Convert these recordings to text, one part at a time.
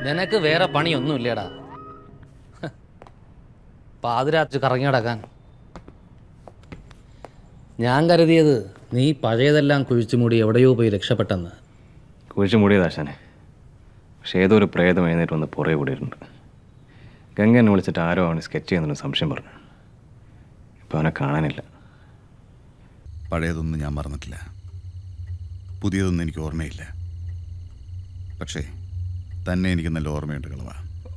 നിനക്ക് വേറെ പണിയൊന്നുമില്ലേടാ ഹ്. പാതിരാത്രി കറങ്ങി നടക്കാൻ ഞാൻ കരുതിയത് നീ പഴയതെല്ലാം കുഴിച്ചു മൂടി എവിടെയോ പോയി രക്ഷപ്പെട്ടെന്ന് കുഴിച്ചു മൂടിയതാശാനെ പക്ഷേ ഏതോ ഒരു പ്രേതം എഴുന്നേറ്റ് വന്ന് പുറകെ കൂടിയിട്ടുണ്ട് ഗംഗ എന്നെ വിളിച്ചിട്ട് ആരോ അവന് സ്കെച്ച് ചെയ്യുന്നതിന് സംശയം പറഞ്ഞു ഇപ്പം അവനെ കാണാനില്ല പഴയതൊന്നും ഞാൻ മറന്നിട്ടില്ല പുതിയതൊന്നും എനിക്ക് ഓർമ്മയില്ല പക്ഷേ തന്നെ എനിക്ക് നല്ല ഓർമ്മയുണ്ട് കളവ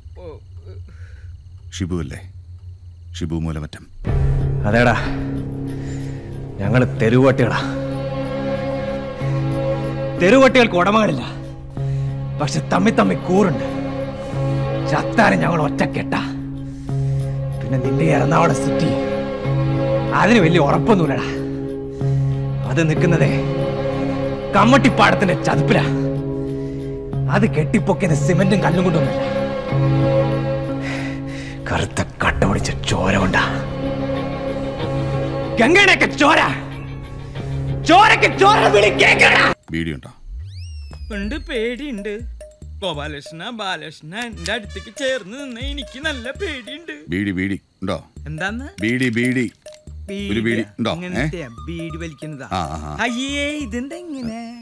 ഷിബു അല്ലേ ഷിബു മൂലമറ്റം അതേടാ ഞങ്ങൾ തെരുവട്ടികളാ തെരുവട്ടികൾക്ക് ഉടമകളില്ല പക്ഷെ തമ്മി തമ്മി കൂറുണ്ട് ചത്താരം ഞങ്ങൾ ഒറ്റക്കെട്ട പിന്നെ നിന്റെ എറണാകുളം സിറ്റി അതിന് വലിയ ഉറപ്പൊന്നുമില്ലടാ അത് നിൽക്കുന്നതേ കമ്മട്ടിപ്പാടത്തിന്റെ ചതുപ്പില അത് കെട്ടിപ്പൊക്കിയത് സിമെന്റും കല്ലും കൊണ്ടൊന്നുമില്ല കറുത്ത കട്ട പിടിച്ച ചോര കൊണ്ടാ ഗംഗയുടെയൊക്കെ ചോര ചോരക്ക് ചോര വിളി കേക്കടാ വീഡിയോ ഉണ്ട് പേടിയുണ്ട് ഗോപാലകൃഷ്ണ ബാലകൃഷ്ണ എന്റെ അടുത്തേക്ക് ചേർന്ന് നിന്ന് എനിക്ക് നല്ല പേടിയുണ്ട് ബീഡി ബീഡി ഉണ്ടോ എന്താന്ന് ബീഡി ബീഡി ഒരു ബീഡി ഉണ്ടോ ഏ ഇങ്ങനത്തെയാ, ബീഡി വലിക്കുന്നതാ ആ, ആ, ആ. അയ്യേ ഇതെന്താ ഇങ്ങനെ